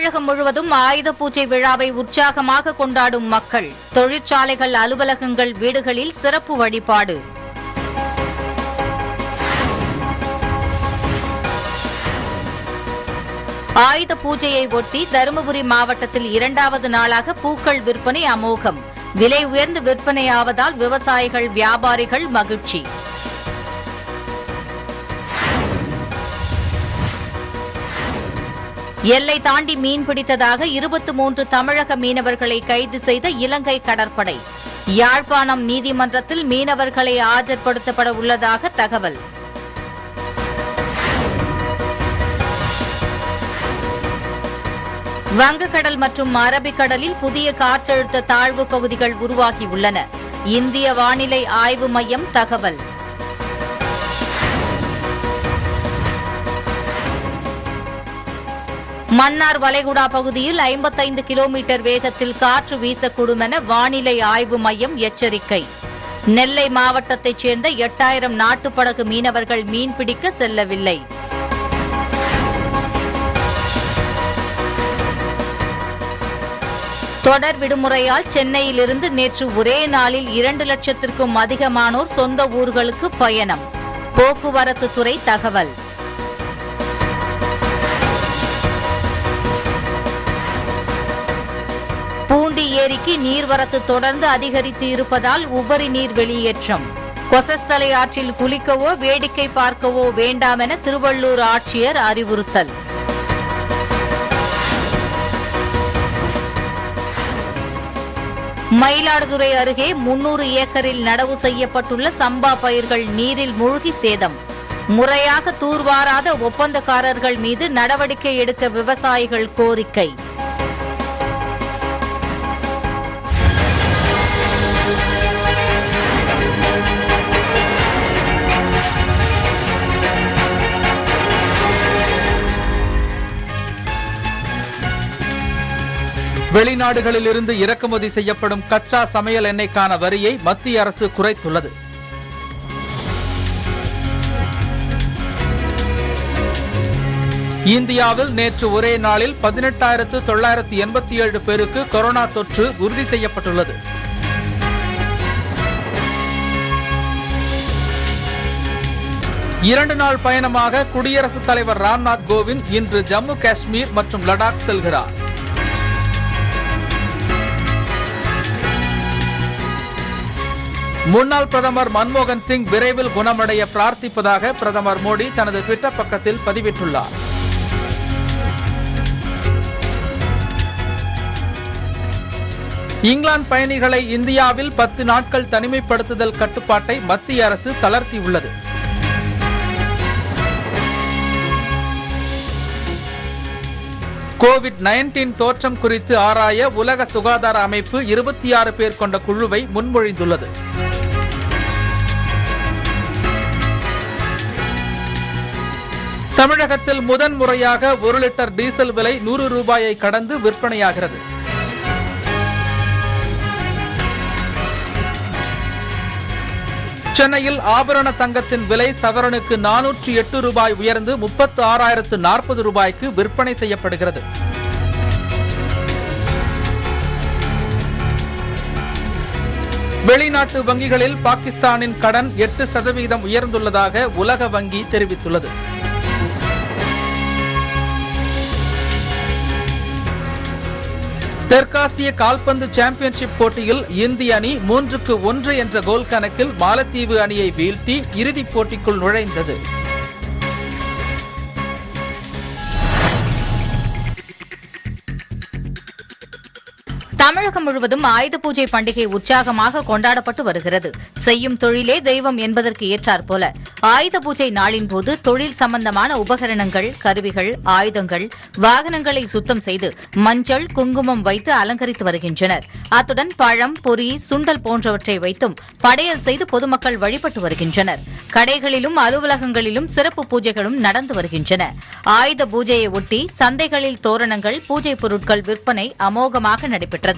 தமிழகம் முழுவதும் ஆயுத பூஜை விழாவை உற்சாகமாக கொண்டாடும் மக்கள் தொழிற்சாலைகள் அலுவலகங்கள் வீடுகளில் சிறப்பு வழிபாடு ஆயுத பூஜையை ஒட்டி தருமபுரி மாவட்டத்தில் இரண்டாவது நாளாக பூக்கள் விற்பனை அமோகம் விலை உயர்ந்து விற்பனையாவதால் விவசாயிகள் வியாபாரிகள் மகிழ்ச்சி எல்லை தாண்டி மீன் பிடித்ததாக இருபத்தி மூன்று தமிழக மீனவர்களை கைது செய்த இலங்கை கடற்படை யாழ்ப்பாணம் நீதிமன்றத்தில் மீனவர்களை ஆஜர்படுத்தப்பட உள்ளதாக தகவல் வங்கக்கடல் மற்றும் அரபிக்கடலில் புதிய காற்றழுத்த தாழ்வு பகுதிகள் உருவாகியுள்ளன இந்திய வானிலை ஆய்வு மையம் தகவல் மன்னார் வளைகுடா பகுதியில் ஐம்பத்தைந்து கிலோமீட்டர் வேகத்தில் காற்று வீசக்கூடும் என வானிலை ஆய்வு மையம் எச்சரிக்கை நெல்லை மாவட்டத்தைச் சேர்ந்த எட்டாயிரம் நாட்டுப்படகு மீனவர்கள் மீன்பிடிக்க செல்லவில்லை தொடர் விடுமுறையால் சென்னையிலிருந்து நேற்று ஒரே நாளில் இரண்டு லட்சத்திற்கும் அதிகமானோர் சொந்த ஊர்களுக்கு பயணம் போக்குவரத்து துறை தகவல் பூண்டி ஏரிக்கு நீர்வரத்து தொடர்ந்து அதிகரித்து இருப்பதால் உபரி நீர் வெளியேற்றம் கொசஸ்தலை ஆற்றில் குளிக்கவோ வேடிக்கை பார்க்கவோ வேண்டாம் என திருவள்ளூர் ஆட்சியர் அறிவுறுத்தல் மயிலாடுதுறை அருகே முன்னூறு ஏக்கரில் நடவு செய்யப்பட்டுள்ள சம்பா பயிர்கள் நீரில் மூழ்கி சேதம் முறையாக தூர்வாராத ஒப்பந்தக்காரர்கள் மீது நடவடிக்கை எடுக்க விவசாயிகள் கோரிக்கை வெளிநாடுகளிலிருந்து இறக்குமதி செய்யப்படும் கச்சா சமையல் எண்ணெய்க்கான வரியை மத்திய அரசு குறைத்துள்ளது இந்தியாவில் நேற்று ஒரே நாளில் பதினெட்டாயிரத்து தொள்ளாயிரத்து எண்பத்தி ஏழு பேருக்கு கொரோனா தொற்று உறுதி செய்யப்பட்டுள்ளது இரண்டு நாள் பயணமாக குடியரசுத் தலைவர் ராம்நாத் கோவிந்த் இன்று ஜம்மு காஷ்மீர் மற்றும் லடாக் செல்கிறார் முன்னாள் பிரதமர் மன்மோகன் சிங் விரைவில் குணமடைய பிரார்த்திப்பதாக பிரதமர் மோடி தனது ட்விட்டர் பக்கத்தில் பதிவிட்டுள்ளார் இங்கிலாந்து பயணிகளை இந்தியாவில் பத்து நாட்கள் தனிமைப்படுத்துதல் கட்டுப்பாட்டை மத்திய அரசு தளர்த்தியுள்ளது கோவிட் நைன்டீன் தோற்றம் குறித்து ஆராய உலக சுகாதார அமைப்பு இருபத்தி ஆறு பேர் கொண்ட குழுவை முன்மொழிந்துள்ளது தமிழகத்தில் முதன் முறையாக ஒரு லிட்டர் டீசல் விலை நூறு ரூபாயை கடந்து விற்பனையாகிறது சென்னையில் ஆபரண தங்கத்தின் விலை சவரனுக்கு நானூற்று எட்டு ரூபாய் உயர்ந்து முப்பத்து ஆறாயிரத்து நாற்பது ரூபாய்க்கு விற்பனை செய்யப்படுகிறது வெளிநாட்டு வங்கிகளில் பாகிஸ்தானின் கடன் எட்டு சதவீதம் உயர்ந்துள்ளதாக உலக வங்கி தெரிவித்துள்ளது தெற்காசிய கால்பந்து சாம்பியன்ஷிப் போட்டியில் இந்திய அணி மூன்றுக்கு ஒன்று என்ற கோல் கணக்கில் மாலத்தீவு அணியை வீழ்த்தி இறுதிப் போட்டிக்குள் நுழைந்தது தமிழகம் முழுவதும் ஆயுத பூஜை பண்டிகை உற்சாகமாக கொண்டாடப்பட்டு வருகிறது செய்யும் தொழிலே தெய்வம் என்பதற்கு ஏற்றாற்போல ஆயுத பூஜை நாளின் போது தொழில் சம்பந்தமான உபகரணங்கள் கருவிகள் ஆயுதங்கள் வாகனங்களை சுத்தம் செய்து மஞ்சள் குங்குமம் வைத்து அலங்கரித்து வருகின்றனர் அத்துடன் பழம் பொரி சுண்டல் போன்றவற்றை வைத்தும் படையல் செய்து பொதுமக்கள் வழிபட்டு வருகின்றனர் கடைகளிலும் அலுவலகங்களிலும் சிறப்பு பூஜைகளும் நடந்து வருகின்றன ஆயுத பூஜையை ஒட்டி சந்தைகளில் தோரணங்கள் பூஜை பொருட்கள் விற்பனை அமோகமாக நடைபெற்றது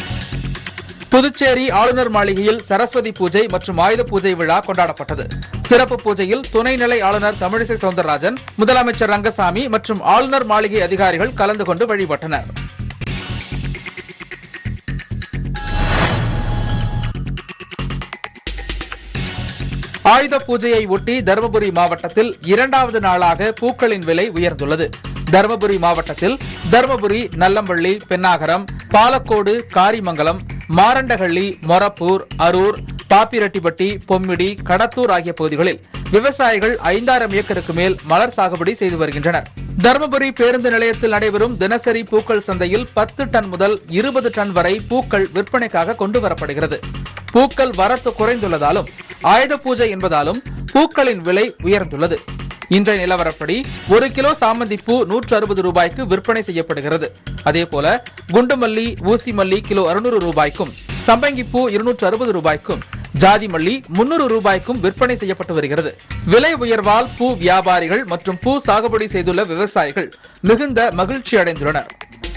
புதுச்சேரி ஆளுநர் மாளிகையில் சரஸ்வதி பூஜை மற்றும் ஆயுத பூஜை விழா கொண்டாடப்பட்டது சிறப்பு பூஜையில் துணைநிலை ஆளுநர் தமிழிசை சவுந்தரராஜன் முதலமைச்சர் ரங்கசாமி மற்றும் ஆளுநர் மாளிகை அதிகாரிகள் கலந்து கொண்டு வழிபட்டனர் ஆயுத பூஜையை ஒட்டி தருமபுரி மாவட்டத்தில் இரண்டாவது நாளாக பூக்களின் விலை உயர்ந்துள்ளது தருமபுரி மாவட்டத்தில் தருமபுரி நல்லம்பள்ளி பென்னாகரம் பாலக்கோடு காரிமங்கலம் மாரண்டஹள்ளி மொரப்பூர் அரூர் பாப்பிரெட்டிப்பட்டி பொம்மிடி கடத்தூர் ஆகிய பகுதிகளில் விவசாயிகள் ஐந்தாயிரம் ஏக்கருக்கு மேல் மலர் சாகுபடி செய்து வருகின்றனர் தருமபுரி பேருந்து நிலையத்தில் நடைபெறும் தினசரி பூக்கள் சந்தையில் பத்து டன் முதல் இருபது டன் வரை பூக்கள் விற்பனைக்காக கொண்டு வரப்படுகிறது பூக்கள் வரத்து குறைந்துள்ளதாலும் ஆயுத பூஜை என்பதாலும் பூக்களின் விலை உயர்ந்துள்ளது இன்றைய நிலவரப்படி ஒரு கிலோ சாமந்தி பூ நூற்று அறுபது ரூபாய்க்கு விற்பனை செய்யப்படுகிறது அதேபோல குண்டுமல்லி ஊசி மல்லி கிலோ அறுநூறு ரூபாய்க்கும் சம்பங்கி பூ இருநூற்று அறுபது ரூபாய்க்கும் ஜாதி மல்லி முன்னூறு ரூபாய்க்கும் விற்பனை செய்யப்பட்டு வருகிறது விலை உயர்வால் பூ வியாபாரிகள் மற்றும் பூ சாகுபடி செய்துள்ள விவசாயிகள் மிகுந்த மகிழ்ச்சி அடைந்துள்ளனர்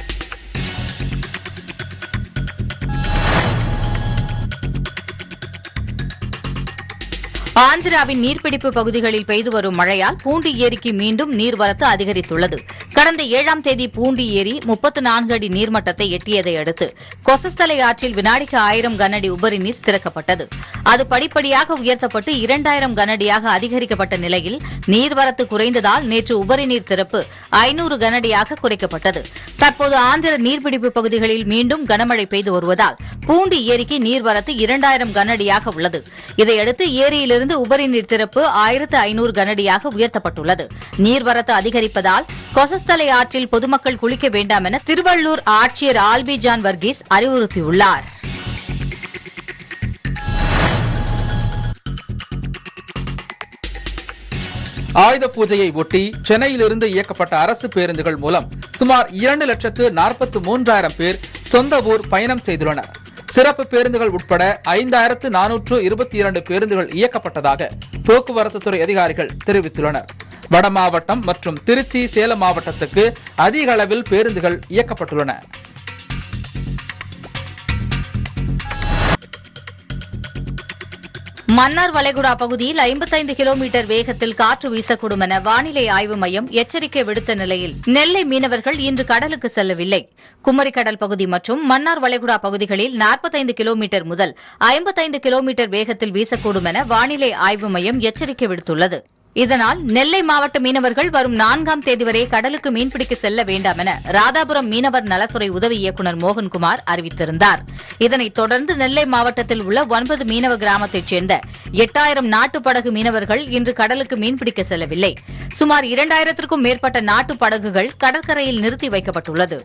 ஆந்திராவின் நீர்பிடிப்பு பகுதிகளில் பெய்து வரும் மழையால் பூண்டி ஏரிக்கு மீண்டும் நீர்வரத்து அதிகரித்துள்ளது கடந்த ஏழாம் தேதி பூண்டி ஏரி முப்பத்து நான்கு அடி நீர்மட்டத்தை எட்டியதை அடுத்து கொசஸ்தலை ஆற்றில் வினாடிக்கு ஆயிரம் கனஅடி உபரி நீர் திறக்கப்பட்டது அது படிப்படியாக உயர்த்தப்பட்டு இரண்டாயிரம் கனஅடியாக அதிகரிக்கப்பட்ட நிலையில் நீர்வரத்து குறைந்ததால் நேற்று உபரி நீர் திறப்பு ஐநூறு கனஅடியாக குறைக்கப்பட்டது தற்போது ஆந்திர நீர்பிடிப்பு பகுதிகளில் மீண்டும் கனமழை பெய்து வருவதால் பூண்டி ஏரிக்கு நீர்வரத்து இரண்டாயிரம் கனஅடியாக உள்ளது இதையடுத்து ஏரியிலிருந்து உபரி நீர் திறப்பு ஆயிரத்து ஐநூறு கனஅடியாக உயர்த்தப்பட்டுள்ளது நீர்வரத்து அதிகரிப்பதால் கொசஸ்தலை ஆற்றில் பொதுமக்கள் குளிக்க வேண்டாம் என திருவள்ளூர் ஆட்சியர் ஆல்பி ஜான் வர்கீஸ் அறிவுறுத்தியுள்ளார் ஆயுத பூஜையை ஒட்டி சென்னையிலிருந்து இயக்கப்பட்ட அரசு பேருந்துகள் மூலம் சுமார் இரண்டு லட்சத்து நாற்பத்து மூன்றாயிரம் பேர் சொந்த ஊர் பயணம் செய்துள்ளனர் சிறப்பு பேருந்துகள் உட்பட ஐந்தாயிரத்து நானூற்று இருபத்தி இரண்டு பேருந்துகள் இயக்கப்பட்டதாக போக்குவரத்து துறை அதிகாரிகள் தெரிவித்துள்ளனர் வட மாவட்டம் மற்றும் திருச்சி சேலம் மாவட்டத்துக்கு அதிக அளவில் பேருந்துகள் இயக்கப்பட்டுள்ளன மன்னார் வளைகுடா பகுதியில் ஐம்பத்தைந்து கிலோமீட்டர் வேகத்தில் காற்று வீசக்கூடும் என வானிலை ஆய்வு மையம் எச்சரிக்கை விடுத்த நிலையில் நெல்லை மீனவர்கள் இன்று கடலுக்கு செல்லவில்லை குமரிக்கடல் பகுதி மற்றும் மன்னார் வளைகுடா பகுதிகளில் நாற்பத்தைந்து கிலோமீட்டர் முதல் ஐம்பத்தைந்து கிலோமீட்டர் வேகத்தில் வீசக்கூடும் என வானிலை ஆய்வு மையம் எச்சரிக்கை விடுத்துள்ளது இதனால் நெல்லை மாவட்ட மீனவர்கள் வரும் நான்காம் தேதி வரை கடலுக்கு மீன்பிடிக்க செல்ல வேண்டாம் என ராதாபுரம் மீனவர் நலத்துறை உதவி இயக்குநர் மோகன்குமார் அறிவித்திருந்தார் இதனைத் தொடர்ந்து நெல்லை மாவட்டத்தில் உள்ள ஒன்பது மீனவ கிராமத்தைச் சேர்ந்த எட்டாயிரம் நாட்டுப் படகு மீனவர்கள் இன்று கடலுக்கு மீன்பிடிக்க செல்லவில்லை சுமார் இரண்டாயிரத்திற்கும் மேற்பட்ட நாட்டுப் படகுகள் கடற்கரையில் நிறுத்தி வைக்கப்பட்டுள்ளது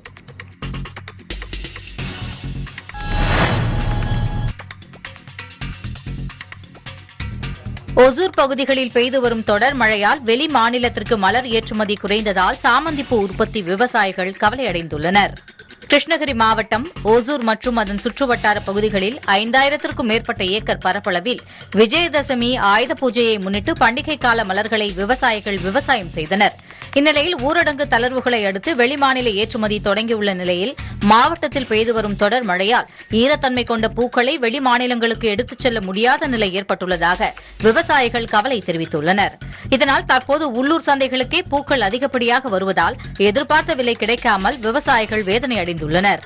ஒசூர் பகுதிகளில் பெய்து வரும் தொடர் மழையால் வெளி மாநிலத்திற்கு மலர் ஏற்றுமதி குறைந்ததால் சாமந்திப்பூ உற்பத்தி விவசாயிகள் கவலையடைந்துள்ளனர் கிருஷ்ணகிரி மாவட்டம் ஓசூர் மற்றும் அதன் சுற்றுவட்டார பகுதிகளில் ஐந்தாயிரத்திற்கும் மேற்பட்ட ஏக்கர் பரப்பளவில் விஜயதசமி ஆயுத பூஜையை முன்னிட்டு பண்டிகை கால மலர்களை விவசாயிகள் விவசாயம் செய்தனர் இந்நிலையில் ஊரடங்கு தளர்வுகளை அடுத்து வெளிமாநில ஏற்றுமதி தொடங்கியுள்ள நிலையில் மாவட்டத்தில் பெய்து வரும் தொடர் மழையால் ஈரத்தன்மை கொண்ட பூக்களை வெளி மாநிலங்களுக்கு எடுத்துச் செல்ல முடியாத நிலை ஏற்பட்டுள்ளதாக விவசாயிகள் கவலை தெரிவித்துள்ளனர் இதனால் தற்போது உள்ளூர் சந்தைகளுக்கே பூக்கள் அதிகப்படியாக வருவதால் எதிர்பார்த்த விலை கிடைக்காமல் விவசாயிகள் வேதனை அடைந்துள்ளனர்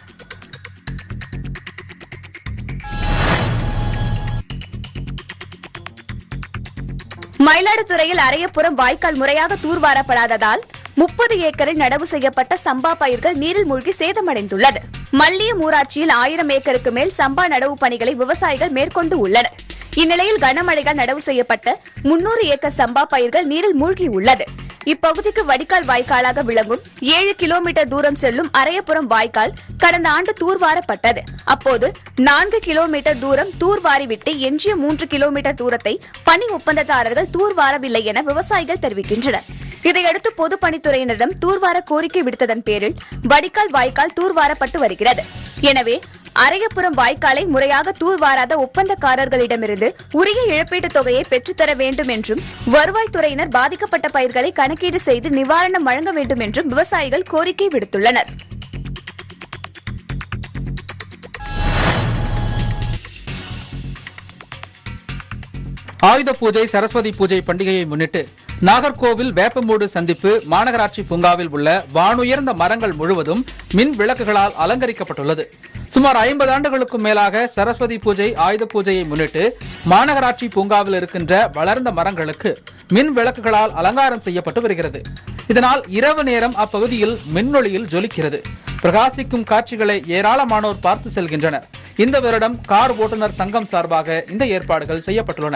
மயிலாடுதுறையில் அரையப்புறம் வாய்க்கால் முறையாக தூர்வாரப்படாததால் முப்பது ஏக்கரில் நடவு செய்யப்பட்ட சம்பா பயிர்கள் நீரில் மூழ்கி சேதமடைந்துள்ளது மல்லியம் ஊராட்சியில் ஆயிரம் ஏக்கருக்கு மேல் சம்பா நடவு பணிகளை விவசாயிகள் மேற்கொண்டு உள்ளனர் இந்நிலையில் கனமழையால் நடவு செய்யப்பட்ட முன்னூறு ஏக்கர் சம்பா பயிர்கள் நீரில் மூழ்கியுள்ளது இப்பகுதிக்கு வடிகால் வாய்க்காலாக விளங்கும் ஏழு கிலோமீட்டர் தூரம் செல்லும் அரையப்புறம் வாய்க்கால் கடந்த ஆண்டு தூர்வாரப்பட்டது அப்போது நான்கு கிலோமீட்டர் தூரம் தூர்வாரிவிட்டு எஞ்சிய மூன்று கிலோமீட்டர் தூரத்தை பணி ஒப்பந்ததாரர்கள் தூர்வாரவில்லை என விவசாயிகள் தெரிவிக்கின்றனர் இதையடுத்து பொதுப்பணித்துறையினரிடம் தூர்வார கோரிக்கை விடுத்ததன் பேரில் வடிகால் வாய்க்கால் தூர்வாரப்பட்டு வருகிறது எனவே அரையப்புறம் வாய்க்காலை முறையாக தூர்வாராத ஒப்பந்தக்காரர்களிடமிருந்து உரிய இழப்பீட்டுத் தொகையை பெற்றுத்தர வேண்டும் என்றும் வருவாய்த்துறையினர் பாதிக்கப்பட்ட பயிர்களை கணக்கீடு செய்து நிவாரணம் வழங்க வேண்டும் என்றும் விவசாயிகள் கோரிக்கை விடுத்துள்ளனர் ஆயுத பூஜை சரஸ்வதி பூஜை பண்டிகையை முன்னிட்டு நாகர்கோவில் வேப்பமூடு சந்திப்பு மாநகராட்சி பூங்காவில் உள்ள வானுயர்ந்த மரங்கள் முழுவதும் மின் விளக்குகளால் அலங்கரிக்கப்பட்டுள்ளது சுமார் ஐம்பது ஆண்டுகளுக்கும் மேலாக சரஸ்வதி பூஜை ஆயுத பூஜையை முன்னிட்டு மாநகராட்சி பூங்காவில் இருக்கின்ற வளர்ந்த மரங்களுக்கு மின் விளக்குகளால் அலங்காரம் செய்யப்பட்டு வருகிறது இதனால் இரவு நேரம் அப்பகுதியில் மின்னொளியில் ஜொலிக்கிறது பிரகாசிக்கும் காட்சிகளை ஏராளமானோர் பார்த்து செல்கின்றனர் இந்த வருடம் கார் ஓட்டுநர் சங்கம் சார்பாக இந்த ஏற்பாடுகள் செய்யப்பட்டுள்ளன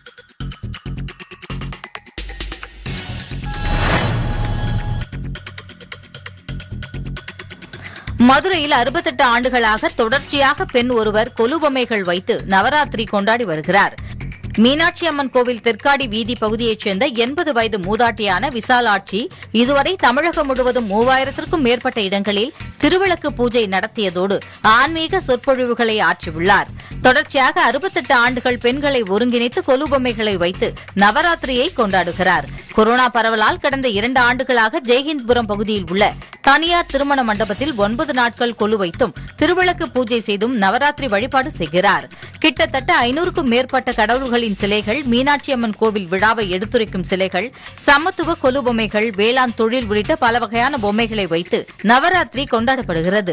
மதுரையில் அறுபத்தெட்டு ஆண்டுகளாக தொடர்ச்சியாக பெண் ஒருவர் கொலுபொம்மைகள் வைத்து நவராத்திரி கொண்டாடி வருகிறார் மீனாட்சி அம்மன் கோவில் தெற்காடி வீதி பகுதியைச் சேர்ந்த எண்பது வயது மூதாட்டியான விசாலாட்சி இதுவரை தமிழகம் முழுவதும் மூவாயிரத்திற்கும் மேற்பட்ட இடங்களில் திருவிளக்கு பூஜை நடத்தியதோடு ஆன்மீக சொற்பொழிவுகளை ஆற்றியுள்ளார் தொடர்ச்சியாக அறுபத்தெட்டு ஆண்டுகள் பெண்களை ஒருங்கிணைத்து கொலுபொம்மைகளை வைத்து நவராத்திரியை கொண்டாடுகிறார் கொரோனா பரவலால் கடந்த இரண்டு ஆண்டுகளாக ஜெய்ஹிந்த்புரம் பகுதியில் உள்ள தனியார் திருமண மண்டபத்தில் ஒன்பது நாட்கள் கொலு வைத்தும் திருவிளக்கு பூஜை செய்தும் நவராத்திரி வழிபாடு செய்கிறார் கிட்டத்தட்ட ஐநூறுக்கும் மேற்பட்ட கடவுள்களின் சிலைகள் மீனாட்சி அம்மன் கோவில் விழாவை எடுத்துரைக்கும் சிலைகள் சமத்துவ கொலு பொம்மைகள் வேளாண் தொழில் உள்ளிட்ட பல வகையான பொம்மைகளை வைத்து நவராத்திரி கொண்டாடப்படுகிறது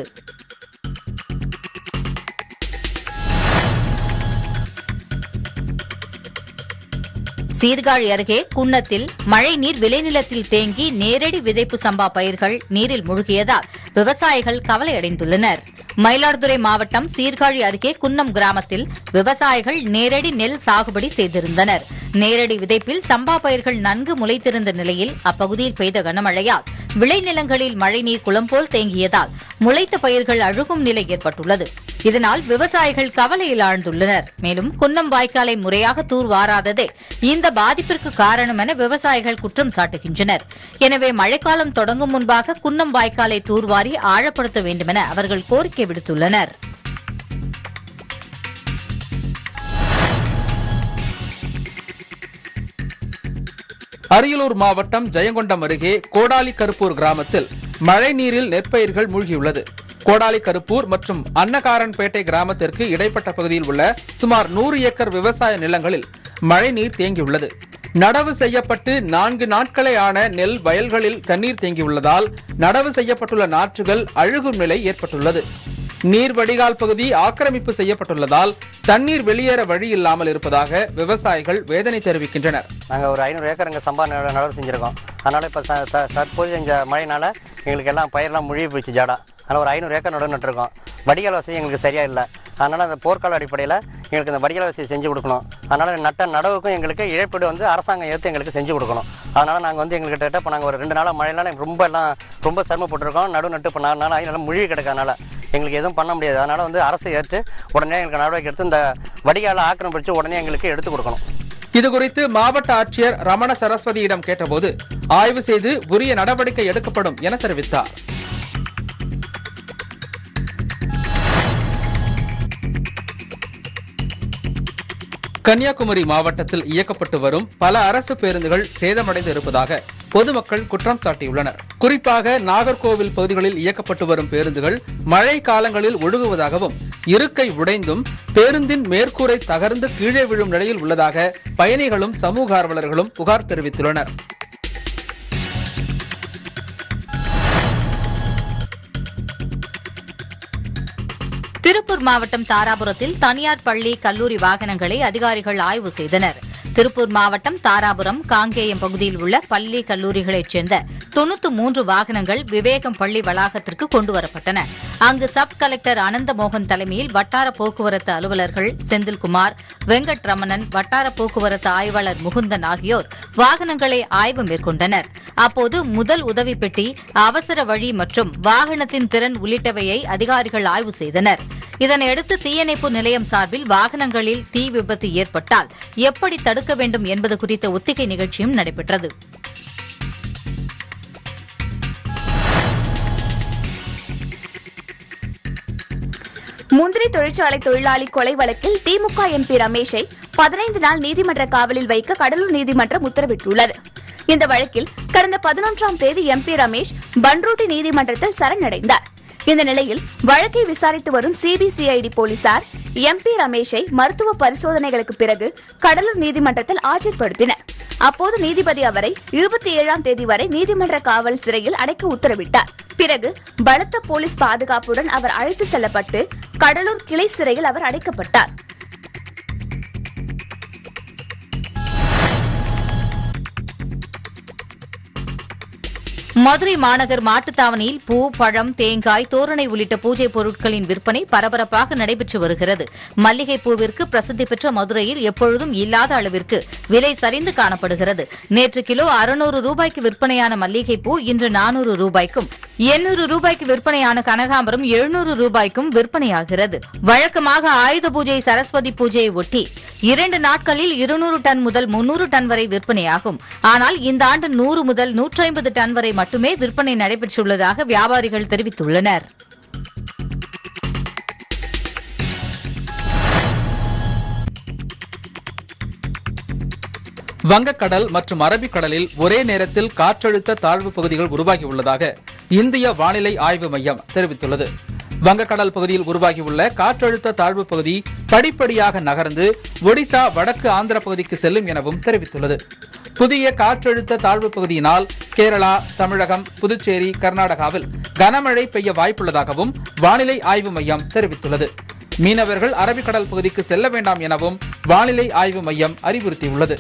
சீர்காழி அருகே குன்னத்தில் மழைநீர் விளைநிலத்தில் தேங்கி நேரடி விதைப்பு சம்பா பயிர்கள் நீரில் மூழ்கியதால் விவசாயிகள் கவலையடைந்துள்ளனர் மயிலாடுதுறை மாவட்டம் சீர்காழி அருகே குன்னம் கிராமத்தில் விவசாயிகள் நேரடி நெல் சாகுபடி செய்திருந்தனர் நேரடி விதைப்பில் சம்பா பயிர்கள் நன்கு முளைத்திருந்த நிலையில் அப்பகுதியில் பெய்த கனமழையால் விளைநிலங்களில் மழைநீர் குளம் போல் தேங்கியதால் முளைத்த பயிர்கள் அழுகும் நிலை ஏற்பட்டுள்ளது இதனால் விவசாயிகள் கவலையில் ஆழ்ந்துள்ளனர் மேலும் குன்னம் வாய்க்காலை முறையாக தூர்வாராததே இந்த பாதிப்பிற்கு காரணம் என விவசாயிகள் குற்றம் சாட்டுகின்றனர் எனவே மழைக்காலம் தொடங்கும் முன்பாக குன்னம் வாய்க்காலை தூர்வாரி ஆழப்படுத்த வேண்டுமென அவர்கள் கோரிக்கை விடுத்துள்ளனர் அரியலூர் மாவட்டம் ஜெயங்கொண்டம் அருகே கோடாலி கருப்பூர் கிராமத்தில் மழைநீரில் நெற்பயிர்கள் மூழ்கியுள்ளது கோடாலி கருப்பூர் மற்றும் அன்னகாரன்பேட்டை கிராமத்திற்கு இடைப்பட்ட பகுதியில் உள்ள சுமார் நூறு ஏக்கர் விவசாய நிலங்களில் மழைநீர் தேங்கியுள்ளது நடவு செய்யப்பட்டு நான்கு நாட்களே ஆன நெல் வயல்களில் தண்ணீர் தேங்கியுள்ளதால் நடவு செய்யப்பட்டுள்ள நாற்றுகள் அழுகும் நிலை ஏற்பட்டுள்ளது நீர் வடிகால் பகுதி ஆக்கிரமிப்பு செய்யப்பட்டுள்ளதால் தண்ணீர் வெளியேற வழி இல்லாமல் இருப்பதாக விவசாயிகள் வேதனை தெரிவிக்கின்றனர் நாங்கள் ஒரு ஐநூறு ஏக்கர் இங்கே சம்பா நட- நடவு செஞ்சுருக்கோம் அதனால் இப்போ ச ச- தற்போது இந்த மழைனால எங்களுக்கு எல்லாம் பயிரெல்லாம் முழுகி போயிடுச்சு ஜாடா அதனால் ஒரு ஐநூறு ஏக்கர் நடவு நட்டுருக்கோம் வடிகால் வசதி எங்களுக்கு சரியாக இல்லை அதனால் அந்த போர்க்கால அடிப்படையில் எங்களுக்கு இந்த வடிகால் வசதி செஞ்சு கொடுக்கணும் அதனால் நட்ட நடவுக்கும் எங்களுக்கு இழப்பீடு வந்து அரசாங்கம் ஏற்று எங்களுக்கு செஞ்சு கொடுக்கணும் அதனால் நாங்கள் வந்து எங்களுக்கு கிட்ட இப்போ நாங்கள் ஒரு ரெண்டு நாளாக மழைனால ரொம்ப எல்லாம் ரொம்ப சிரமப்பட்டிருக்கோம் நடுவு நட்டு இப்போ நாலு நாள் நல்லா முழுகி கிடக்கறனால எங்களுக்கு எதுவும் பண்ண முடியாது அதனால் வந்து அரசு ஏற்று உடனே எங்களுக்கு நடவடிக்கை எடுத்து இந்த வடிகாலை ஆக்கிரமிச்சு உடனே எங்களுக்கு எடுத்து கொடுக்கணும் இதுகுறித்து மாவட்ட ஆட்சியர் ரமண சரஸ்வதியிடம் கேட்டபோது ஆய்வு செய்து உரிய நடவடிக்கை எடுக்கப்படும் என தெரிவித்தார் கன்னியாகுமரி மாவட்டத்தில் இயக்கப்பட்டு வரும் பல அரசு பேருந்துகள் சேதமடைந்து இருப்பதாக பொதுமக்கள் குற்றம் சாட்டியுள்ளனர் குறிப்பாக நாகர்கோவில் பகுதிகளில் இயக்கப்பட்டு வரும் பேருந்துகள் மழை காலங்களில் ஒழுகுவதாகவும் இருக்கை உடைந்தும் பேருந்தின் மேற்கூரை தகர்ந்து கீழே விழும் நிலையில் உள்ளதாக பயணிகளும் சமூக ஆர்வலர்களும் புகார் தெரிவித்துள்ளனர் திருப்பூர் மாவட்டம் தாராபுரத்தில் தனியார் பள்ளி கல்லூரி வாகனங்களை அதிகாரிகள் ஆய்வு செய்தனர் திருப்பூர் மாவட்டம் தாராபுரம் காங்கேயம் பகுதியில் உள்ள பள்ளி கல்லூரிகளைச் சேர்ந்த தொண்ணூத்து மூன்று வாகனங்கள் விவேகம் பள்ளி வளாகத்திற்கு கொண்டுவரப்பட்டன அங்கு சப் கலெக்டர் அனந்தமோகன் தலைமையில் வட்டார போக்குவரத்து அலுவலர்கள் செந்தில்குமார் வெங்கட் ரமணன் வட்டார போக்குவரத்து ஆய்வாளர் முகுந்தன் ஆகியோர் வாகனங்களை ஆய்வு மேற்கொண்டனர் அப்போது முதல் உதவி பெட்டி அவசர வழி மற்றும் வாகனத்தின் திறன் உள்ளிட்டவையை அதிகாரிகள் ஆய்வு செய்தனர் இதனையடுத்து தீயணைப்பு நிலையம் சார்பில் வாகனங்களில் தீ விபத்து ஏற்பட்டால் எப்படி தடுக்க வேண்டும் என்பது குறித்த ஒத்திகை நிகழ்ச்சியும் நடைபெற்றது முந்திரி தொழிற்சாலை தொழிலாளி கொலை வழக்கில் திமுக எம்பி ரமேஷை பதினைந்து நாள் நீதிமன்ற காவலில் வைக்க கடலூர் நீதிமன்றம் உத்தரவிட்டுள்ளது இந்த வழக்கில் கடந்த பதினொன்றாம் தேதி எம்பி ரமேஷ் பன்ருட்டி நீதிமன்றத்தில் சரணடைந்தார் இந்த நிலையில் வழக்கை விசாரித்து வரும் சிபிசிஐடி போலீசார் எம்பி ரமேஷை மருத்துவ பரிசோதனைகளுக்கு பிறகு கடலூர் நீதிமன்றத்தில் ஆஜர்படுத்தினர் அப்போது நீதிபதி அவரை இருபத்தி ஏழாம் தேதி வரை நீதிமன்ற காவல் சிறையில் அடைக்க உத்தரவிட்டார் பிறகு பலத்த போலீஸ் பாதுகாப்புடன் அவர் அழைத்து செல்லப்பட்டு கடலூர் கிளை சிறையில் அவர் அடைக்கப்பட்டார் மதுரை மாநகர் மாட்டுத்தாவணியில் பூ பழம் தேங்காய் தோரணை உள்ளிட்ட பூஜை பொருட்களின் விற்பனை பரபரப்பாக நடைபெற்று வருகிறது மல்லிகை பூவிற்கு பிரசித்தி பெற்ற மதுரையில் எப்பொழுதும் இல்லாத அளவிற்கு விலை சரிந்து காணப்படுகிறது நேற்று கிலோ அறுநூறு ரூபாய்க்கு விற்பனையான மல்லிகை பூ இன்று நானூறு ரூபாய்க்கும் எண்ணூறு ரூபாய்க்கு விற்பனையான கனகாம்பரம் எழுநூறு ரூபாய்க்கும் விற்பனையாகிறது வழக்கமாக ஆயுத பூஜை சரஸ்வதி பூஜையை ஒட்டி இரண்டு நாட்களில் இருநூறு டன் முதல் முன்னூறு டன் வரை விற்பனையாகும் ஆனால் இந்த ஆண்டு நூறு முதல் நூற்றி ஐம்பது டன் வரை மட்டுமே விற்பனை நடைபெற்றுள்ளதாக வியாபாரிகள் தெரிவித்துள்ளனர் வங்கக்கடல் மற்றும் அரபிக்கடலில் ஒரே நேரத்தில் காற்றழுத்த தாழ்வு பகுதிகள் உருவாகியுள்ளதாக இந்திய வானிலை ஆய்வு மையம் தெரிவித்துள்ளது வங்கக்கடல் பகுதியில் உருவாகியுள்ள காற்றழுத்த தாழ்வு பகுதி படிப்படியாக நகர்ந்து ஒடிசா வடக்கு ஆந்திர பகுதிக்கு செல்லும் எனவும் தெரிவித்துள்ளது புதிய காற்றழுத்த தாழ்வு பகுதியினால் கேரளா தமிழகம் புதுச்சேரி கர்நாடகாவில் கனமழை பெய்ய வாய்ப்புள்ளதாகவும் வானிலை ஆய்வு மையம் தெரிவித்துள்ளது மீனவர்கள் அரபிக்கடல் பகுதிக்கு செல்ல வேண்டாம் எனவும் வானிலை ஆய்வு மையம் அறிவுறுத்தியுள்ளது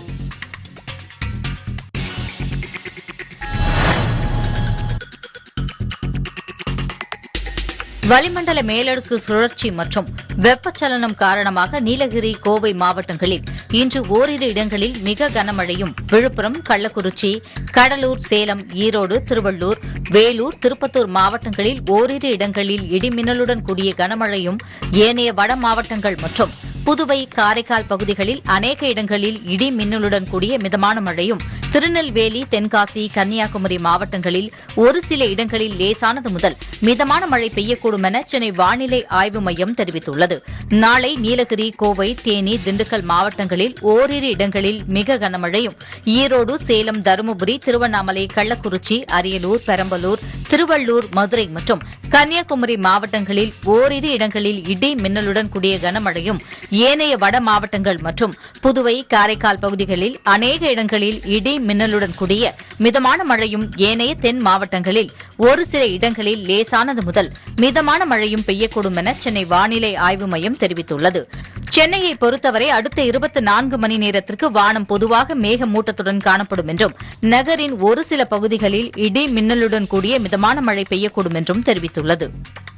வளிமண்டல மேலடுக்கு சுழற்சி மற்றும் வெப்பச்சலனம் காரணமாக நீலகிரி கோவை மாவட்டங்களில் இன்று ஓரிரு இடங்களில் மிக கனமழையும் விழுப்புரம் கள்ளக்குறிச்சி கடலூர் சேலம் ஈரோடு திருவள்ளூர் வேலூர் திருப்பத்தூர் மாவட்டங்களில் ஓரிரு இடங்களில் இடிமின்னலுடன் கூடிய கனமழையும் ஏனைய வட மாவட்டங்கள் மற்றும் புதுவை காரைக்கால் பகுதிகளில் அநேக இடங்களில் இடி மின்னலுடன் கூடிய மிதமான மழையும் திருநெல்வேலி தென்காசி கன்னியாகுமரி மாவட்டங்களில் ஒரு சில இடங்களில் லேசானது முதல் மிதமான மழை பெய்யக்கூடும் என சென்னை வானிலை ஆய்வு மையம் தெரிவித்துள்ளது நாளை நீலகிரி கோவை தேனி திண்டுக்கல் மாவட்டங்களில் ஓரிரு இடங்களில் மிக கனமழையும் ஈரோடு சேலம் தருமபுரி திருவண்ணாமலை கள்ளக்குறிச்சி அரியலூர் பெரம்பலூர் திருவள்ளூர் மதுரை மற்றும் கன்னியாகுமரி மாவட்டங்களில் ஓரிரு இடங்களில் இடி மின்னலுடன் கூடிய கனமழையும் ஏனைய வட மாவட்டங்கள் மற்றும் புதுவை காரைக்கால் பகுதிகளில் அநேக இடங்களில் இடி மின்னலுடன் கூடிய மிதமான மழையும் ஏனைய தென் மாவட்டங்களில் ஒரு சில இடங்களில் லேசானது முதல் மிதமான மழையும் பெய்யக்கூடும் என சென்னை வானிலை ஆய்வு மையம் தெரிவித்துள்ளது சென்னையை பொறுத்தவரை அடுத்த இருபத்தி நான்கு மணி நேரத்திற்கு வானம் பொதுவாக மேகமூட்டத்துடன் காணப்படும் என்றும் நகரின் ஒரு சில பகுதிகளில் இடி மின்னலுடன் கூடிய மிதமான மழை பெய்யக்கூடும் என்றும் தெரிவித்துள்ளது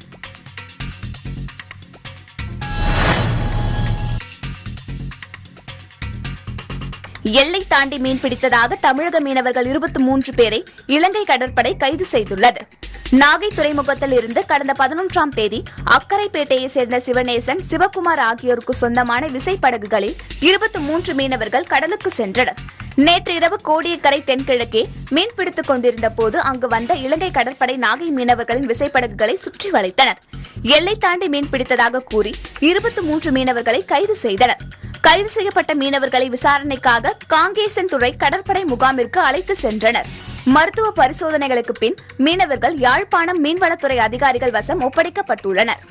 எல்லை தாண்டி மீன் பிடித்ததாக தமிழக மீனவர்கள் இருபத்தி மூன்று பேரை இலங்கை கடற்படை கைது செய்துள்ளது நாகை துறைமுகத்தில் இருந்து கடந்த பதினொன்றாம் தேதி அக்கரைப்பேட்டையை சேர்ந்த சிவநேசன் சிவகுமார் ஆகியோருக்கு சொந்தமான விசைப்படகுகளில் இருபத்தி மூன்று மீனவர்கள் கடலுக்கு சென்றனர் நேற்று இரவு கோடியக்கரை தென்கிழக்கே மீன் பிடித்துக் கொண்டிருந்த போது அங்கு வந்த இலங்கை கடற்படை நாகை மீனவர்களின் விசைப்படகுகளை சுற்றி வளைத்தனர் எல்லை தாண்டி மீன் பிடித்ததாக கூறி இருபத்தி மூன்று மீனவர்களை கைது செய்தனர் கைது செய்யப்பட்ட மீனவர்களை விசாரணைக்காக காங்கேசன் துறை கடற்படை முகாமிற்கு அழைத்து சென்றனர் மருத்துவ பரிசோதனைகளுக்கு பின் மீனவர்கள் யாழ்ப்பாணம் மீன்வளத்துறை அதிகாரிகள் வசம் ஒப்படைக்கப்பட்டுள்ளனர்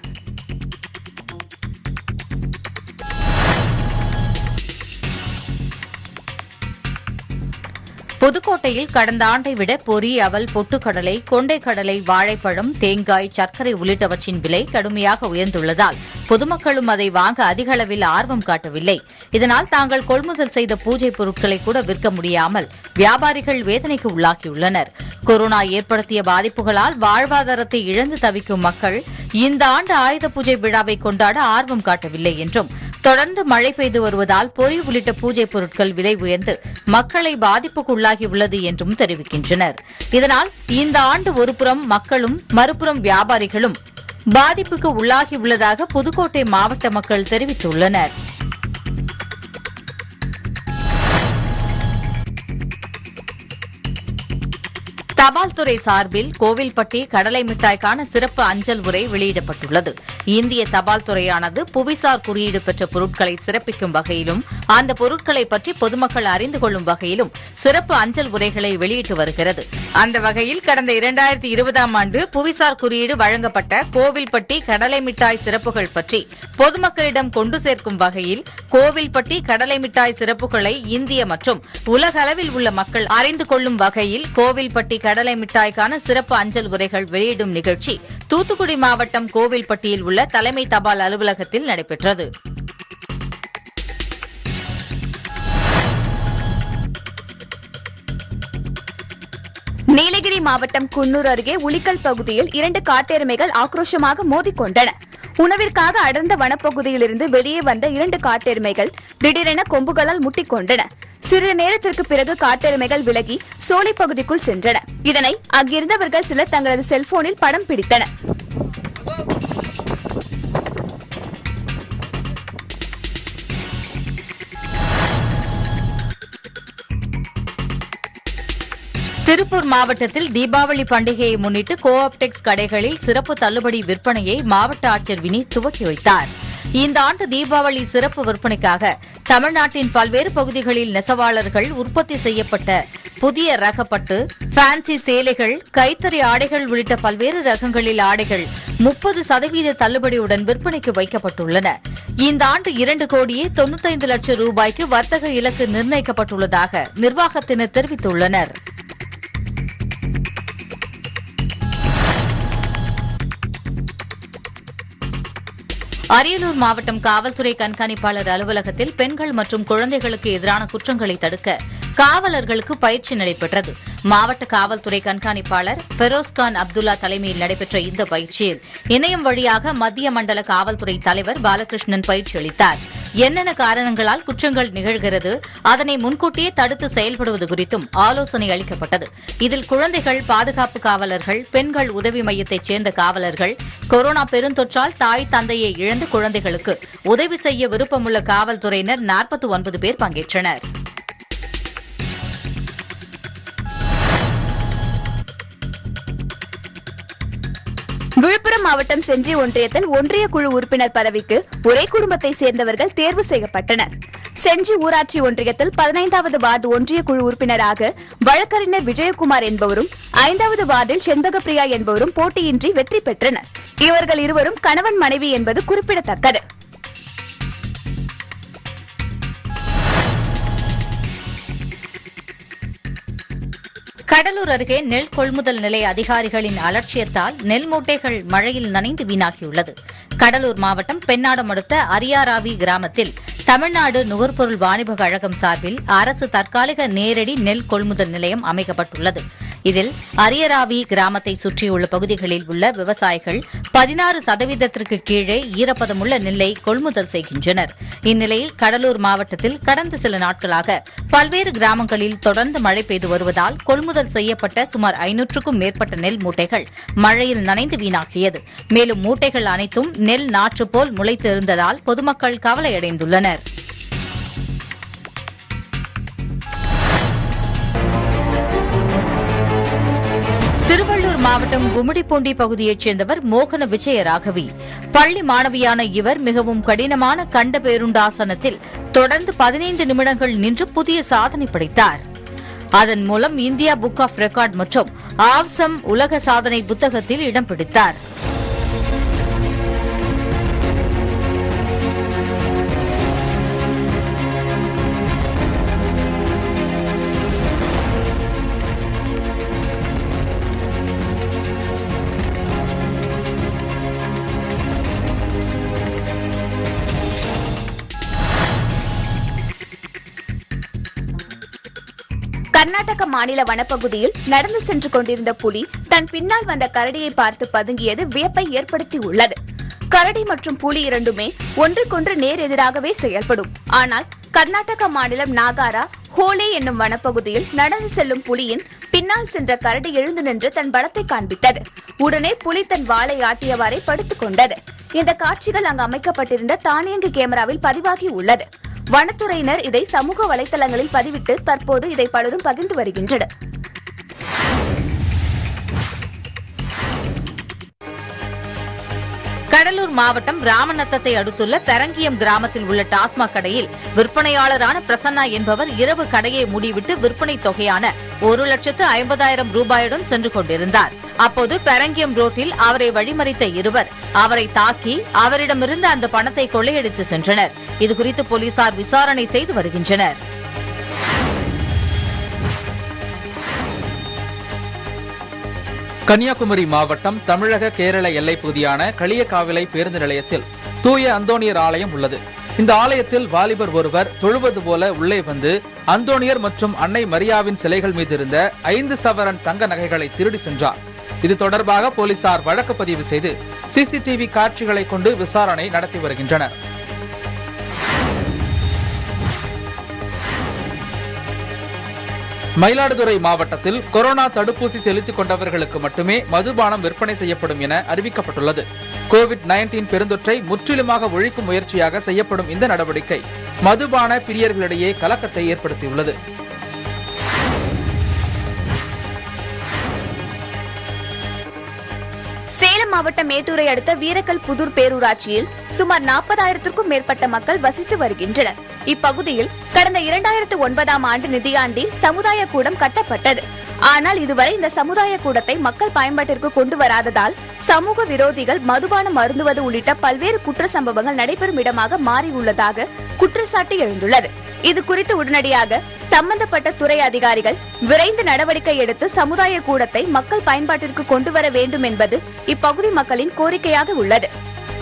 புதுக்கோட்டையில் கடந்த ஆண்டை விட பொரி அவல் பொட்டுக்கடலை கொண்டைக்கடலை வாழைப்பழம் தேங்காய் சர்க்கரை உள்ளிட்டவற்றின் விலை கடுமையாக உயர்ந்துள்ளதால் பொதுமக்களும் அதை வாங்க அதிக அளவில் ஆர்வம் காட்டவில்லை இதனால் தாங்கள் கொள்முதல் செய்த பூஜை பொருட்களை கூட விற்க முடியாமல் வியாபாரிகள் வேதனைக்கு உள்ளாகியுள்ளனர் கொரோனா ஏற்படுத்திய பாதிப்புகளால் வாழ்வாதாரத்தை இழந்து தவிக்கும் மக்கள் இந்த ஆண்டு ஆயுத பூஜை விழாவை கொண்டாட ஆர்வம் காட்டவில்லை என்றும் தொடர்ந்து மழை பெய்து வருவதால் பொறி உள்ளிட்ட பூஜை பொருட்கள் விலை உயர்ந்து மக்களை பாதிப்புக்குள்ளாகியுள்ளது என்றும் தெரிவிக்கின்றனர் இதனால் இந்த ஆண்டு ஒருபுறம் மக்களும் மறுபுறம் வியாபாரிகளும் பாதிப்புக்கு உள்ளாகியுள்ளதாக புதுக்கோட்டை மாவட்ட மக்கள் தெரிவித்துள்ளனர் தபால் துறை சார்பில் கோவில்பட்டி கடலை மிட்டாய்க்கான சிறப்பு அஞ்சல் உரை வெளியிடப்பட்டுள்ளது இந்திய தபால் துறையானது புவிசார் குறியீடு பெற்ற பொருட்களை சிறப்பிக்கும் வகையிலும் அந்த பொருட்களை பற்றி பொதுமக்கள் அறிந்து கொள்ளும் வகையிலும் சிறப்பு அஞ்சல் உரைகளை வெளியிட்டு வருகிறது அந்த வகையில் கடந்த இரண்டாயிரத்தி இருபதாம் ஆண்டு புவிசார் குறியீடு வழங்கப்பட்ட கோவில்பட்டி கடலை மிட்டாய் சிறப்புகள் பற்றி பொதுமக்களிடம் கொண்டு சேர்க்கும் வகையில் கோவில்பட்டி கடலை மிட்டாய் சிறப்புகளை இந்திய மற்றும் உலக அளவில் உள்ள மக்கள் அறிந்து கொள்ளும் வகையில் கோவில்பட்டி கடலை மிட்டாய்க்கான சிறப்பு அஞ்சல் உரைகள் வெளியிடும் நிகழ்ச்சி தூத்துக்குடி மாவட்டம் கோவில்பட்டியில் உள்ள தலைமை தபால் அலுவலகத்தில் நடைபெற்றது நீலகிரி மாவட்டம் குன்னூர் அருகே உளிக்கல் பகுதியில் இரண்டு காட்டெருமைகள் ஆக்ரோஷமாக மோதிக்கொண்டன உணவிற்காக அடர்ந்த வனப்பகுதியிலிருந்து வெளியே வந்த இரண்டு காட்டெருமைகள் திடீரென கொம்புகளால் முட்டிக்கொண்டன சிறிது நேரத்திற்கு பிறகு காட்டெருமைகள் விலகி சோலை பகுதிக்குள் சென்றன இதனை அங்கிருந்தவர்கள் சிலர் தங்களது செல்போனில் படம் பிடித்தனர் திருப்பூர் மாவட்டத்தில் தீபாவளி பண்டிகையை முன்னிட்டு கோ ஆப்டெக்ஸ் கடைகளில் சிறப்பு தள்ளுபடி விற்பனையை மாவட்ட ஆட்சியர் வினி துவக்கி வைத்தார் இந்த ஆண்டு தீபாவளி சிறப்பு விற்பனைக்காக தமிழ்நாட்டின் பல்வேறு பகுதிகளில் நெசவாளர்கள் உற்பத்தி செய்யப்பட்ட புதிய ரகப்பட்டு ஃபேன்சி சேலைகள் கைத்தறி ஆடைகள் உள்ளிட்ட பல்வேறு ரகங்களில் ஆடைகள் முப்பது சதவீத தள்ளுபடியுடன் விற்பனைக்கு வைக்கப்பட்டுள்ளன இந்த ஆண்டு இரண்டு கோடியே தொண்ணூத்தைந்து லட்சம் ரூபாய்க்கு வர்த்தக இலக்கு நிர்ணயிக்கப்பட்டுள்ளதாக நிர்வாகத்தினர் தெரிவித்துள்ளனர் அரியலூர் மாவட்டம் காவல்துறை கண்காணிப்பாளர் அலுவலகத்தில் பெண்கள் மற்றும் குழந்தைகளுக்கு எதிரான குற்றங்களை தடுக்க காவலர்களுக்கு பயிற்சி நடைபெற்றது மாவட்ட காவல்துறை கண்காணிப்பாளர் பெரோஸ்கான் அப்துல்லா தலைமையில் நடைபெற்ற இந்த பயிற்சியில் இணையம் வழியாக மத்திய மண்டல காவல்துறை தலைவர் பாலகிருஷ்ணன் பயிற்சி அளித்தார் என்னென்ன காரணங்களால் குற்றங்கள் நிகழ்கிறது அதனை முன்கூட்டியே தடுத்து செயல்படுவது குறித்தும் ஆலோசனை அளிக்கப்பட்டது இதில் குழந்தைகள் பாதுகாப்பு காவலர்கள் பெண்கள் உதவி மையத்தைச் சேர்ந்த காவலர்கள் கொரோனா பெருந்தொற்றால் தாய் தந்தையை இழந்த குழந்தைகளுக்கு உதவி செய்ய விருப்பமுள்ள காவல்துறையினர் நாற்பத்தி ஒன்பது பேர் பங்கேற்றனர் விழுப்புரம் மாவட்டம் செஞ்சி ஒன்றியத்தில் ஒன்றிய குழு உறுப்பினர் பதவிக்கு ஒரே குடும்பத்தை சேர்ந்தவர்கள் தேர்வு செய்யப்பட்டனர் செஞ்சி ஊராட்சி ஒன்றியத்தில் பதினைந்தாவது வார்டு ஒன்றிய குழு உறுப்பினராக வழக்கறிஞர் விஜயகுமார் என்பவரும் ஐந்தாவது வார்டில் செண்பகப்பிரியா என்பவரும் போட்டியின்றி வெற்றி பெற்றனர் இவர்கள் இருவரும் கணவன் மனைவி என்பது குறிப்பிடத்தக்கது கடலூர் அருகே நெல் கொள்முதல் நிலைய அதிகாரிகளின் அலட்சியத்தால் நெல் மூட்டைகள் மழையில் நனைந்து வீணாகியுள்ளது கடலூர் மாவட்டம் பெண்ணாடம் அடுத்த அரியாராவி கிராமத்தில் தமிழ்நாடு நுகர்பொருள் வாணிப கழகம் சார்பில் அரசு தற்காலிக நேரடி நெல் கொள்முதல் நிலையம் அமைக்கப்பட்டுள்ளது இதில் அரியராவி கிராமத்தை சுற்றியுள்ள பகுதிகளில் உள்ள விவசாயிகள் பதினாறு சதவீதத்திற்கு கீழே ஈரப்பதமுள்ள நெல்லை கொள்முதல் செய்கின்றனர் இந்நிலையில் கடலூர் மாவட்டத்தில் கடந்த சில நாட்களாக பல்வேறு கிராமங்களில் தொடர்ந்து மழை பெய்து வருவதால் கொள்முதல் செய்யப்பட்ட சுமார் ஐநூற்றுக்கும் மேற்பட்ட நெல் மூட்டைகள் மழையில் நனைந்து வீணாகியது மேலும் மூட்டைகள் அனைத்தும் நெல் நாற்று போல் முளைத்து இருந்ததால் பொதுமக்கள் கவலையடைந்துள்ளனர் திருவள்ளூர் மாவட்டம் கும்மிடிப்பூண்டி பகுதியைச் சேர்ந்தவர் மோகன விஜயராகவி பள்ளி மாணவியான இவர் மிகவும் கடினமான கண்ட பேருண்டாசனத்தில் தொடர்ந்து பதினைந்து நிமிடங்கள் நின்று புதிய சாதனை படைத்தார் அதன் மூலம் இந்தியா புக் ஆஃப் ரெக்கார்ட் மற்றும் ஆவ்சம் உலக சாதனை புத்தகத்தில் இடம் பிடித்தார் கர்நாடக மாநில வனப்பகுதியில் நடந்து சென்று கொண்டிருந்த புலி தன் பின்னால் வந்த கரடியை பார்த்து பதுங்கியது வியப்பை ஏற்படுத்தி உள்ளது கரடி மற்றும் புலி இரண்டுமே ஒன்றுக்கொன்று நேர் எதிராகவே செயல்படும் ஆனால் கர்நாடக மாநிலம் நாகாரா ஹோலே என்னும் வனப்பகுதியில் நடந்து செல்லும் புலியின் பின்னால் சென்ற கரடி எழுந்து நின்று தன் பலத்தை காண்பித்தது உடனே புலி தன் வாளை ஆட்டியவாறே படுத்துக் கொண்டது இந்த காட்சிகள் அங்கு அமைக்கப்பட்டிருந்த தானியங்கு கேமராவில் பதிவாகி உள்ளது வனத்துறையினர் இதை சமூக வலைதளங்களில் பதிவிட்டு தற்போது இதை பலரும் பகிர்ந்து வருகின்றனர் கடலூர் மாவட்டம் ராமநத்தத்தை அடுத்துள்ள பெரங்கியம் கிராமத்தில் உள்ள டாஸ்மாக் கடையில் விற்பனையாளரான பிரசன்னா என்பவர் இரவு கடையை மூடிவிட்டு விற்பனை தொகையான ஒரு லட்சத்து ஐம்பதாயிரம் ரூபாயுடன் சென்று கொண்டிருந்தார் அப்போது பெரங்கியம் ரோட்டில் அவரை வழிமறித்த இருவர் அவரை தாக்கி அவரிடமிருந்து அந்த பணத்தை கொள்ளையடித்து சென்றனர் இதுகுறித்து போலீசார் விசாரணை செய்து வருகின்றனர் கன்னியாகுமரி மாவட்டம் தமிழக கேரள எல்லைப் பகுதியான களியக்காவிளை பேருந்து நிலையத்தில் தூய அந்தோணியர் ஆலயம் உள்ளது இந்த ஆலயத்தில் வாலிபர் ஒருவர் தொழுவது போல உள்ளே வந்து அந்தோணியர் மற்றும் அன்னை மரியாவின் சிலைகள் மீது இருந்த ஐந்து சவரன் தங்க நகைகளை திருடி சென்றார் இது தொடர்பாக போலீசார் வழக்கு பதிவு செய்து சிசிடிவி காட்சிகளை கொண்டு விசாரணை நடத்தி வருகின்றனர் மயிலாடுதுறை மாவட்டத்தில் கொரோனா தடுப்பூசி செலுத்திக் கொண்டவர்களுக்கு மட்டுமே மதுபானம் விற்பனை செய்யப்படும் என அறிவிக்கப்பட்டுள்ளது கோவிட் 19 பெருந்தொற்றை முற்றிலுமாக ஒழிக்கும் முயற்சியாக செய்யப்படும் இந்த நடவடிக்கை மதுபான பிரியர்களிடையே கலக்கத்தை ஏற்படுத்தியுள்ளது சேலம் மாவட்டம் மேட்டூரை அடுத்த வீரக்கல் புதூர் பேரூராட்சியில் சுமார் நாற்பதாயிரத்திற்கும் மேற்பட்ட மக்கள் வசித்து வருகின்றனர் இப்பகுதியில் கடந்த இரண்டாயிரத்து ஒன்பதாம் ஆண்டு நிதியாண்டில் சமுதாய கூடம் கட்டப்பட்டது ஆனால் இதுவரை இந்த சமுதாய கூடத்தை மக்கள் பயன்பாட்டிற்கு கொண்டு வராததால் சமூக விரோதிகள் மதுபானம் அருந்துவது உள்ளிட்ட பல்வேறு குற்ற சம்பவங்கள் நடைபெறும் இடமாக மாறியுள்ளதாக குற்றச்சாட்டு எழுந்துள்ளது இது குறித்து உடனடியாக சம்பந்தப்பட்ட துறை அதிகாரிகள் விரைந்து நடவடிக்கை எடுத்து சமுதாய கூடத்தை மக்கள் பயன்பாட்டிற்கு கொண்டு வர வேண்டும் என்பது இப்பகுதி மக்களின் கோரிக்கையாக உள்ளது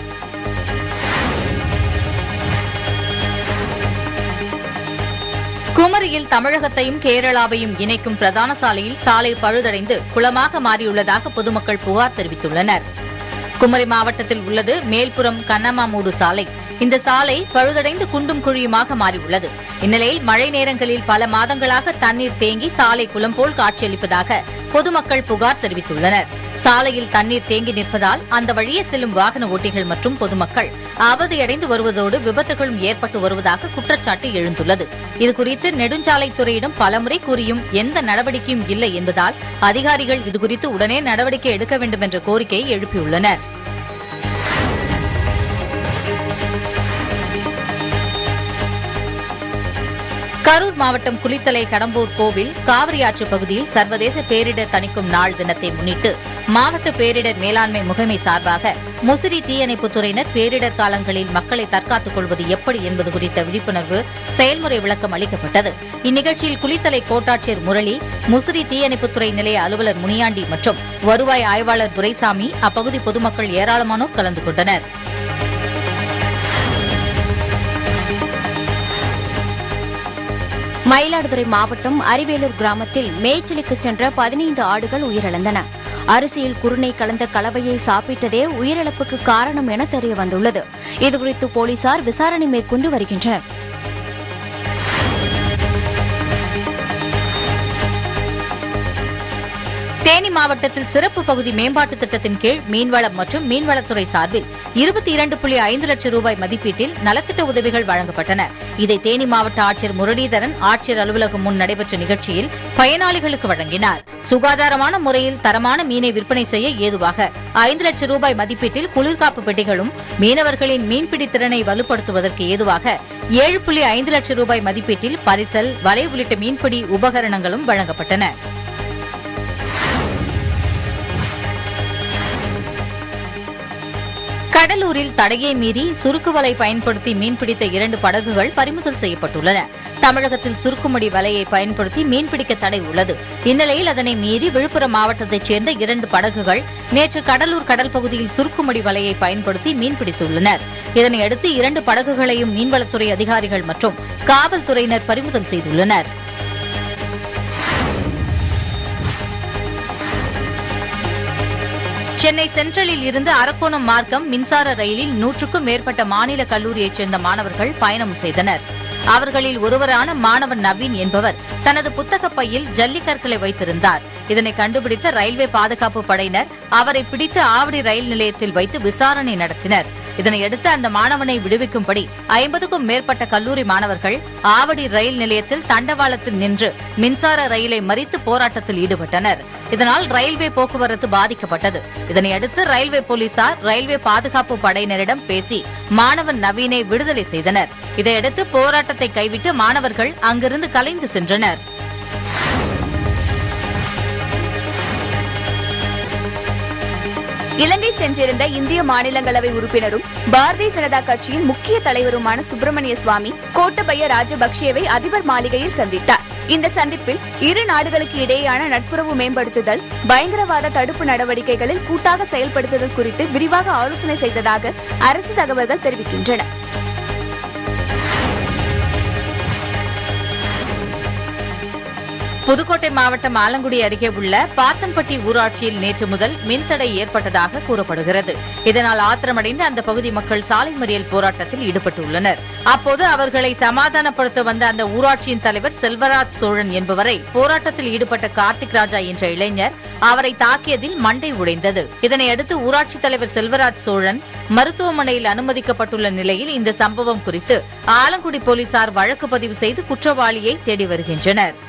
குமரியில் தமிழகத்தையும் கேரளாவையும் இணைக்கும் பிரதான சாலையில் சாலை பழுதடைந்து குளமாக மாறியுள்ளதாக பொதுமக்கள் புகார் தெரிவித்துள்ளனர் குமரி மாவட்டத்தில் உள்ளது மேல்புறம் கண்ணமாமூடு சாலை இந்த சாலை பழுதடைந்து குண்டும் குழியுமாக மாறியுள்ளது இந்நிலையில் மழை நேரங்களில் பல மாதங்களாக தண்ணீர் தேங்கி சாலை குளம் போல் காட்சியளிப்பதாக பொதுமக்கள் புகார் தெரிவித்துள்ளனர் சாலையில் தண்ணீர் தேங்கி நிற்பதால் அந்த வழியே செல்லும் வாகன ஓட்டிகள் மற்றும் பொதுமக்கள் அவதியடைந்து வருவதோடு விபத்துகளும் ஏற்பட்டு வருவதாக குற்றச்சாட்டு எழுந்துள்ளது இதுகுறித்து நெடுஞ்சாலைத்துறையிடம் பலமுறை கூறியும் எந்த நடவடிக்கையும் இல்லை என்பதால் அதிகாரிகள் இதுகுறித்து உடனே நடவடிக்கை எடுக்க வேண்டும் என்ற கோரிக்கையை எழுப்பியுள்ளனர் கரூர் மாவட்டம் குளித்தலை கடம்பூர் கோவில் காவிரி ஆற்று பகுதியில் சர்வதேச பேரிடர் தணிக்கும் நாள் தினத்தை முன்னிட்டு மாவட்ட பேரிடர் மேலாண்மை முகமை சார்பாக முசிறி தீயணைப்புத் துறையினர் பேரிடர் காலங்களில் மக்களை தற்காத்துக் கொள்வது எப்படி என்பது குறித்த விழிப்புணர்வு செயல்முறை விளக்கம் அளிக்கப்பட்டது இந்நிகழ்ச்சியில் குளித்தலை கோட்டாட்சியர் முரளி முசிறி தீயணைப்புத்துறை நிலைய அலுவலர் முனியாண்டி மற்றும் வருவாய் ஆய்வாளர் துரைசாமி அப்பகுதி பொதுமக்கள் ஏராளமானோர் கலந்து கொண்டனர் மயிலாடுதுறை மாவட்டம் அரிவேலூர் கிராமத்தில் மேய்ச்சலுக்கு சென்ற பதினைந்து ஆடுகள் உயிரிழந்தன அரிசியில் குருணை கலந்த கலவையை சாப்பிட்டதே உயிரிழப்புக்கு காரணம் என தெரிய வந்துள்ளது இதுகுறித்து போலீசார் விசாரணை மேற்கொண்டு வருகின்றனர் தேனி மாவட்டத்தில் சிறப்பு பகுதி மேம்பாட்டு திட்டத்தின் கீழ் மீன்வளம் மற்றும் மீன்வளத்துறை சார்பில் இருபத்தி இரண்டு புள்ளி ஐந்து லட்சம் ரூபாய் மதிப்பீட்டில் நலத்திட்ட உதவிகள் வழங்கப்பட்டன இதை தேனி மாவட்ட ஆட்சியர் முரளிதரன் ஆட்சியர் அலுவலகம் முன் நடைபெற்ற நிகழ்ச்சியில் பயனாளிகளுக்கு வழங்கினார் சுகாதாரமான முறையில் தரமான மீனை விற்பனை செய்ய ஏதுவாக ஐந்து லட்சம் ரூபாய் மதிப்பீட்டில் குளிர்காப்பு பெட்டிகளும் மீனவர்களின் மீன்பிடி திறனை வலுப்படுத்துவதற்கு ஏதுவாக ஏழு புள்ளி ஐந்து லட்சம் ரூபாய் மதிப்பீட்டில் பரிசல் வலை உள்ளிட்ட மீன்பிடி உபகரணங்களும் வழங்கப்பட்டன கடலூரில் தடையை மீறி சுருக்கு வலை பயன்படுத்தி மீன்பிடித்த இரண்டு படகுகள் பறிமுதல் செய்யப்பட்டுள்ளன தமிழகத்தில் சுருக்குமடி வலையை பயன்படுத்தி மீன்பிடிக்க தடை உள்ளது இந்நிலையில் அதனை மீறி விழுப்புரம் மாவட்டத்தைச் சேர்ந்த இரண்டு படகுகள் நேற்று கடலூர் கடல் பகுதியில் சுருக்குமடி வலையை பயன்படுத்தி மீன்பிடித்துள்ளனர் இதனையடுத்து இரண்டு படகுகளையும் மீன்வளத்துறை அதிகாரிகள் மற்றும் காவல்துறையினர் பறிமுதல் செய்துள்ளனர் சென்னை சென்ட்ரலில் இருந்து அரக்கோணம் மார்க்கம் மின்சார ரயிலில் நூற்றுக்கும் மேற்பட்ட மாநில கல்லூரியைச் சேர்ந்த மாணவர்கள் பயணம் செய்தனர் அவர்களில் ஒருவரான மாணவன் நவீன் என்பவர் தனது புத்தக பையில் ஜல்லிக்கற்களை வைத்திருந்தார் இதனை கண்டுபிடித்த ரயில்வே பாதுகாப்பு படையினர் அவரை பிடித்து ஆவடி ரயில் நிலையத்தில் வைத்து விசாரணை நடத்தினர் இதனையடுத்து அந்த மாணவனை விடுவிக்கும்படி ஐம்பதுக்கும் மேற்பட்ட கல்லூரி மாணவர்கள் ஆவடி ரயில் நிலையத்தில் தண்டவாளத்தில் நின்று மின்சார ரயிலை மறித்து போராட்டத்தில் ஈடுபட்டனர் இதனால் ரயில்வே போக்குவரத்து பாதிக்கப்பட்டது இதனையடுத்து ரயில்வே போலீசார் ரயில்வே பாதுகாப்பு படையினரிடம் பேசி மாணவன் நவீனை விடுதலை செய்தனர் இதையடுத்து போராட்டத்தை கைவிட்டு மாணவர்கள் அங்கிருந்து கலைந்து சென்றனர் இலங்கை சென்றிருந்த இந்திய மாநிலங்களவை உறுப்பினரும் பாரதிய ஜனதா கட்சியின் முக்கிய தலைவருமான சுப்பிரமணிய சுவாமி கோட்டபய ராஜபக்சேவை அதிபர் மாளிகையில் சந்தித்தார் இந்த சந்திப்பில் இரு நாடுகளுக்கு இடையேயான நட்புறவு மேம்படுத்துதல் பயங்கரவாத தடுப்பு நடவடிக்கைகளில் கூட்டாக செயல்படுத்துதல் குறித்து விரிவாக ஆலோசனை செய்ததாக அரசு தகவல்கள் தெரிவிக்கின்றன புதுக்கோட்டை மாவட்டம் ஆலங்குடி அருகே உள்ள பாத்தம்பட்டி ஊராட்சியில் நேற்று முதல் மின்தடை ஏற்பட்டதாக கூறப்படுகிறது இதனால் ஆத்திரமடைந்த அந்த பகுதி மக்கள் சாலை மறியல் போராட்டத்தில் ஈடுபட்டுள்ளனர் அப்போது அவர்களை சமாதானப்படுத்த வந்த அந்த ஊராட்சியின் தலைவர் செல்வராஜ் சோழன் என்பவரை போராட்டத்தில் ஈடுபட்ட கார்த்திக் ராஜா என்ற இளைஞர் அவரை தாக்கியதில் மண்டை உடைந்தது இதனையடுத்து ஊராட்சித் தலைவர் செல்வராஜ் சோழன் மருத்துவமனையில் அனுமதிக்கப்பட்டுள்ள நிலையில் இந்த சம்பவம் குறித்து ஆலங்குடி போலீசார் வழக்கு பதிவு செய்து குற்றவாளியை தேடி வருகின்றனர்